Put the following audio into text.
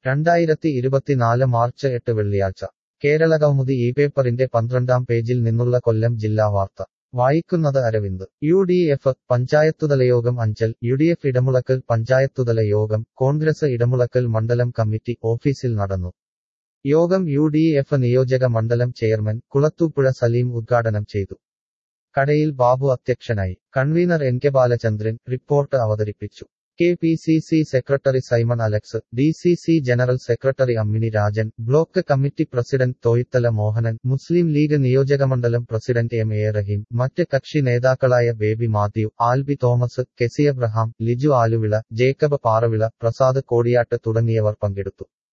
രണ്ടായിരത്തി ഇരുപത്തിനാല് മാർച്ച് എട്ട് വെള്ളിയാഴ്ച കേരളകൗമുദി ഈ പേപ്പറിന്റെ പന്ത്രണ്ടാം പേജിൽ നിന്നുള്ള കൊല്ലം ജില്ലാ വാർത്ത വായിക്കുന്നത് അരവിന്ദ് യു ഡി എഫ് പഞ്ചായത്തുതല യോഗം Anchal U D F Edamulakkal പഞ്ചായത്തുതല യോഗം കോൺഗ്രസ് ഇടമുളക്കൽ മണ്ഡലം കമ്മിറ്റി ഓഫീസിൽ നടന്നു യോഗം യു ഡി എഫ് നിയോജക മണ്ഡലം ചെയർമാൻ കുളത്തൂപ്പുഴ സലീം ഉദ്ഘാടനം ചെയ്തു കടയിൽ ബാബു അധ്യക്ഷനായി convener N K Balachandran report അവതരിപ്പിച്ചു K P C C secretary Simon Alex D C C general secretary Ammini Rajan block committee president Thoyithala Mohanan Muslim League നിയോജകമണ്ഡലം പ്രസിഡന്റ് എം എ റഹീം മറ്റ് കക്ഷി നേതാക്കളായ ബേബി മാത്യു ആൽബി തോമസ് കെസി എബ്രഹാം ലിജു ആലുവിള ജേക്കബ് പാറവിള പ്രസാദ് കോടിയാട്ട് തുടങ്ങിയവർ പങ്കെടുത്തു